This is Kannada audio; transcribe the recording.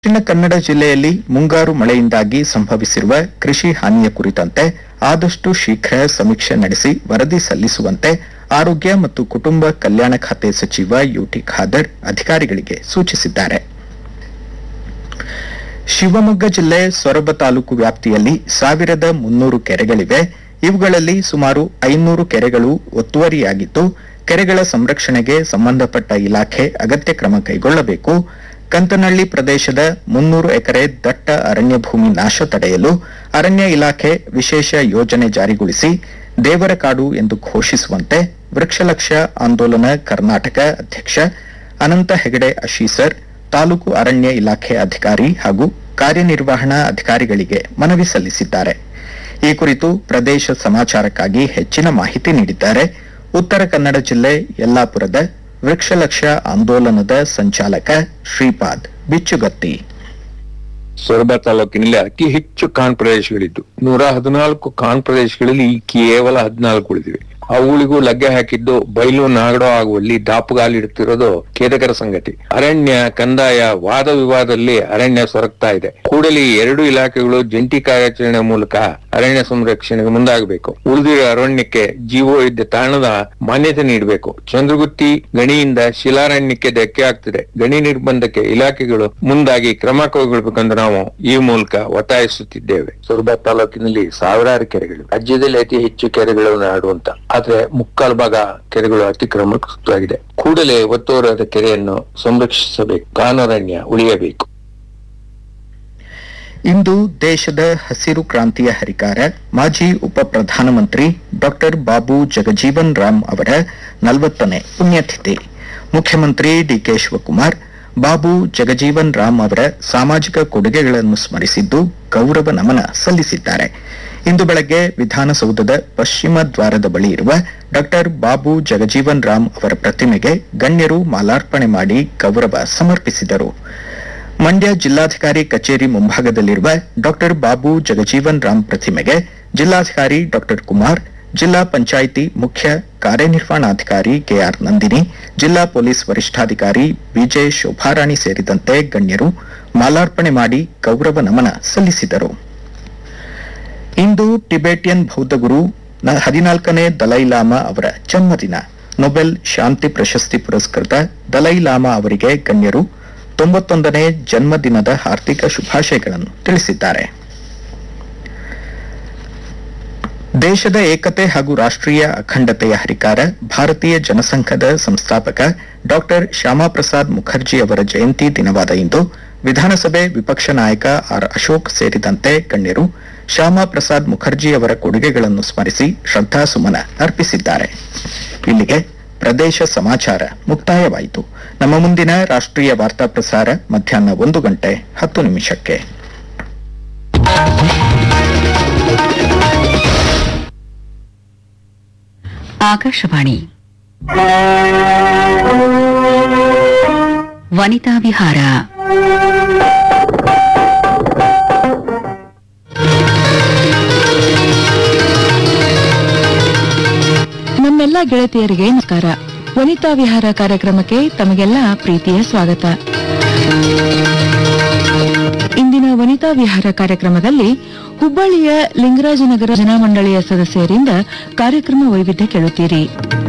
ದಕ್ಷಿಣ ಕನ್ನಡ ಜಿಲ್ಲೆಯಲ್ಲಿ ಮುಂಗಾರು ಮಳೆಯಿಂದಾಗಿ ಸಂಭವಿಸಿರುವ ಕೃಷಿ ಹಾನಿಯ ಕುರಿತಂತೆ ಆದಷ್ಟು ಶೀಘ್ರ ಸಮೀಕ್ಷೆ ನಡೆಸಿ ವರದಿ ಸಲ್ಲಿಸುವಂತೆ ಆರೋಗ್ಯ ಮತ್ತು ಕುಟುಂಬ ಕಲ್ಯಾಣ ಖಾತೆ ಸಚಿವ ಯುಟಿ ಖಾದರ್ ಅಧಿಕಾರಿಗಳಿಗೆ ಸೂಚಿಸಿದ್ದಾರೆ ಶಿವಮೊಗ್ಗ ಜಿಲ್ಲೆ ಸೊರಬ ತಾಲೂಕು ವ್ಯಾಪ್ತಿಯಲ್ಲಿ ಸಾವಿರದ ಮುನ್ನೂರು ಕೆರೆಗಳಿವೆ ಇವುಗಳಲ್ಲಿ ಸುಮಾರು ಐನೂರು ಕೆರೆಗಳು ಒತ್ತುವರಿಯಾಗಿದ್ದು ಕೆರೆಗಳ ಸಂರಕ್ಷಣೆಗೆ ಸಂಬಂಧಪಟ್ಟ ಇಲಾಖೆ ಅಗತ್ಯ ಕ್ರಮ ಕೈಗೊಳ್ಳಬೇಕು ಕಂತನಹಳ್ಳಿ ಪ್ರದೇಶದ ಮುನ್ನೂರು ಎಕರೆ ದಟ್ಟ ಅರಣ್ಯ ಭೂಮಿ ನಾಶ ತಡೆಯಲು ಅರಣ್ಯ ಇಲಾಖೆ ವಿಶೇಷ ಯೋಜನೆ ಜಾರಿಗೊಳಿಸಿ ದೇವರ ಕಾಡು ಎಂದು ಘೋಷಿಸುವಂತೆ ವೃಕ್ಷಲಕ್ಷ ಆಂದೋಲನ ಕರ್ನಾಟಕ ಅಧ್ಯಕ್ಷ ಅನಂತ ಹೆಗಡೆ ಅಶೀಸರ್ ತಾಲೂಕು ಅರಣ್ಯ ಇಲಾಖೆ ಅಧಿಕಾರಿ ಹಾಗೂ ಕಾರ್ಯನಿರ್ವಹಣಾ ಅಧಿಕಾರಿಗಳಿಗೆ ಮನವಿ ಸಲ್ಲಿಸಿದ್ದಾರೆ ಈ ಕುರಿತು ಪ್ರದೇಶ ಸಮಾಚಾರಕ್ಕಾಗಿ ಹೆಚ್ಚಿನ ಮಾಹಿತಿ ನೀಡಿದ್ದಾರೆ ಉತ್ತರ ಕನ್ನಡ ಜಿಲ್ಲೆ ಯಲ್ಲಾಪುರದ ವೃಕ್ಷಲಕ್ಷ ಆಂದೋಲನದ ಸಂಚಾಲಕ ಶ್ರೀಪಾದ್ ಬಿಚ್ಚುಗತ್ತಿ ಸೊರಬ ತಾಲೂಕಿನಲ್ಲಿ ಅತಿ ಹೆಚ್ಚು ಕಾನ್ ಪ್ರದೇಶಗಳಿದ್ದು ನೂರ ಹದಿನಾಲ್ಕು ಕಾನ್ ಪ್ರದೇಶಗಳಲ್ಲಿ ಈ ಕೇವಲ ಹದಿನಾಲ್ಕು ಉಳಿದಿವೆ ಅವುಗಳಿಗೂ ಲಗ್ಗೆ ಹಾಕಿದ್ದು ಬಯಲು ನಾಗಡೋ ಆಗುವಲ್ಲಿ ದಾಪುಗಾಲಿಡುತ್ತಿರೋದು ಖೇದಕರ ಸಂಗತಿ ಅರಣ್ಯ ಕಂದಾಯ ವಾದ ವಿವಾದದಲ್ಲಿ ಅರಣ್ಯ ಸೊರಗ್ತಾ ಇದೆ ಕೂಡಲೇ ಈ ಎರಡು ಇಲಾಖೆಗಳು ಜಂಟಿ ಕಾರ್ಯಾಚರಣೆ ಮೂಲಕ ಅರಣ್ಯ ಸಂರಕ್ಷಣೆಗೆ ಮುಂದಾಗಬೇಕು ಉಳಿದಿರೋ ಅರಣ್ಯಕ್ಕೆ ಜೀವೋ ಇದ್ದ ತಾಣದ ಮಾನ್ಯತೆ ನೀಡಬೇಕು ಚಂದ್ರಗುತ್ತಿ ಗಣಿಯಿಂದ ಶಿಲಾರಣ್ಯಕ್ಕೆ ಧಕ್ಕೆ ಆಗ್ತಿದೆ ಗಣಿ ನಿರ್ಬಂಧಕ್ಕೆ ಇಲಾಖೆಗಳು ಮುಂದಾಗಿ ಕ್ರಮ ಕೈಗೊಳ್ಳಬೇಕೆಂದು ನಾವು ಈ ಮೂಲಕ ಒತ್ತಾಯಿಸುತ್ತಿದ್ದೇವೆ ಸೊರಬ ತಾಲೂಕಿನಲ್ಲಿ ಸಾವಿರಾರು ಕೆರೆಗಳು ರಾಜ್ಯದಲ್ಲಿ ಅತಿ ಹೆಚ್ಚು ಕೆರೆಗಳು ನಾಡುವಂತ ಆದ್ರೆ ಮುಕ್ಕಾಲು ಭಾಗ ಕೆರೆಗಳು ಅತಿಕ್ರಮಣವಾಗಿದೆ ಕೂಡಲೇ ಒತ್ತುವರಿಯಾದ ಕೆರೆಯನ್ನು ಸಂರಕ್ಷಿಸಬೇಕು ಕಾನೂರಣ್ಯ ಉಳಿಯಬೇಕು ಇಂದು ದೇಶದ ಹಸಿರು ಕ್ರಾಂತಿಯ ಹರಿಕಾರ ಮಾಜಿ ಉಪ ಪ್ರಧಾನಮಂತ್ರಿ ಡಾಕ್ಟರ್ ಬಾಬು ಜಗಜೀವನ್ ರಾಮ್ ಅವರ ನಲವತ್ತನೇ ಪುಣ್ಯತಿಥಿ ಮುಖ್ಯಮಂತ್ರಿ ಡಿಕೆ ಶಿವಕುಮಾರ್ ಬಾಬು ಜಗಜೀವನ್ ರಾಮ್ ಅವರ ಸಾಮಾಜಿಕ ಕೊಡುಗೆಗಳನ್ನು ಸ್ಮರಿಸಿದ್ದು ಗೌರವ ನಮನ ಸಲ್ಲಿಸಿದ್ದಾರೆ ಇಂದು ಬೆಳಗ್ಗೆ ವಿಧಾನಸೌಧದ ಪಶ್ಚಿಮ ದ್ವಾರದ ಬಳಿ ಇರುವ ಡಾಕ್ಟರ್ ಬಾಬು ಜಗಜೀವನ್ ರಾಮ್ ಅವರ ಪ್ರತಿಮೆಗೆ ಗಣ್ಯರು ಮಾಲಾರ್ಪಣೆ ಮಾಡಿ ಗೌರವ ಸಮರ್ಪಿಸಿದರು ಮಂಡ್ಯ ಜಿಲ್ಲಾಧಿಕಾರಿ ಕಚೇರಿ ಮುಂಭಾಗದಲ್ಲಿರುವ ಡಾಕ್ಟರ್ ಬಾಬು ಜಗಜೀವನ್ ರಾಮ್ ಪ್ರತಿಮೆಗೆ ಜಿಲ್ಲಾಧಿಕಾರಿ ಡಾಕ್ಟರ್ ಕುಮಾರ್ ಜಿಲ್ಲಾ ಪಂಚಾಯಿತಿ ಮುಖ್ಯ ಕಾರ್ಯನಿರ್ವಹಣಾಧಿಕಾರಿ ಕೆಆರ್ ನಂದಿನಿ ಜಿಲ್ಲಾ ಪೊಲೀಸ್ ವರಿಷ್ಠಾಧಿಕಾರಿ ಬಿಜೆ ಶೋಭಾರಾಣಿ ಸೇರಿದಂತೆ ಗಣ್ಯರು ಮಾಲಾರ್ಪಣೆ ಮಾಡಿ ಗೌರವ ನಮನ ಸಲ್ಲಿಸಿದರು ಇಂದು ಟಿಬೆಟಿಯನ್ ಬೌದ್ಧ ಗುರು ನ- ಹದಿನಾಲ್ಕನೇ ದಲೈ ಲಾಮಾ ಅವರ ಜನ್ಮದಿನ ನೊಬೆಲ್ ಶಾಂತಿ ಪ್ರಶಸ್ತಿ ಪುರಸ್ಕೃತ ದಲೈ ಲಾಮಾ ಅವರಿಗೆ ಗಣ್ಯರು ತೊಂಬತ್ತೊಂದನೇ ಜನ್ಮದಿನದ ಹಾರ್ದಿಕ ಶುಭಾಶಯಗಳನ್ನು ತಿಳಿಸಿದ್ದಾರೆ ದೇಶದ ಏಕತೆ ಹಾಗೂ ರಾಷ್ಟ್ರೀಯ ಅಖಂಡತೆಯ ಹರಿಕಾರ ಭಾರತೀಯ ಜನಸಂಘದ ಸಂಸ್ಥಾಪಕ ಡಾಕ್ಟರ್ ಶ್ಯಾಮಾಪ್ರಸಾದ್ ಮುಖರ್ಜಿ ಅವರ ಜಯಂತಿ ದಿನವಾದ ಇಂದು ವಿಧಾನಸಭೆ ವಿಪಕ್ಷ ನಾಯಕ ಆರ್ ಅಶೋಕ್ ಸೇರಿದಂತೆ ಗಣ್ಯರು ಶ್ಯಾಮಾ ಪ್ರಸಾದ್ ಮುಖರ್ಜಿ ಅವರ ಕೊಡುಗೆಗಳನ್ನು ಸ್ಮರಿಸಿ ಶ್ರದ್ಧಾಸುಮನ ಅರ್ಪಿಸಿದ್ದಾರೆ ಇಲ್ಲಿಗೆ ಪ್ರದೇಶ ಸಮಾಚಾರ ಮುಕ್ತಾಯವಾಯಿತು ನಮ್ಮ ಮುಂದಿನ ರಾಷ್ಟ್ರೀಯ ವಾರ್ತಾ ಪ್ರಸಾರ ಮಧ್ಯಾಹ್ನ ಒಂದು ಗಂಟೆ ಹತ್ತು ನಿಮಿಷಕ್ಕೆ ಆಕಾಶವಾಣಿ ವನಿತಾ ವಿಹಾರ ನಮ್ಮೆಲ್ಲ ಗೆಳತಿಯರಿಗೆ ನಮಸ್ಕಾರ ವನಿತಾ ವಿಹಾರ ಕಾರ್ಯಕ್ರಮಕ್ಕೆ ತಮಗೆಲ್ಲ ಪ್ರೀತಿಯ ಸ್ವಾಗತ ಇಂದಿನ ವನಿತಾ ವಿಹಾರ ಕಾರ್ಯಕ್ರಮದಲ್ಲಿ ಹುಬ್ಬಳ್ಳಿಯ ಲಿಂಗರಾಜನಗರ ಜನಮಂಡಳಿಯ ಸದಸ್ಯರಿಂದ ಕಾರ್ಯಕ್ರಮ ವೈವಿಧ್ಯ ಕೇಳುತ್ತೀರಿ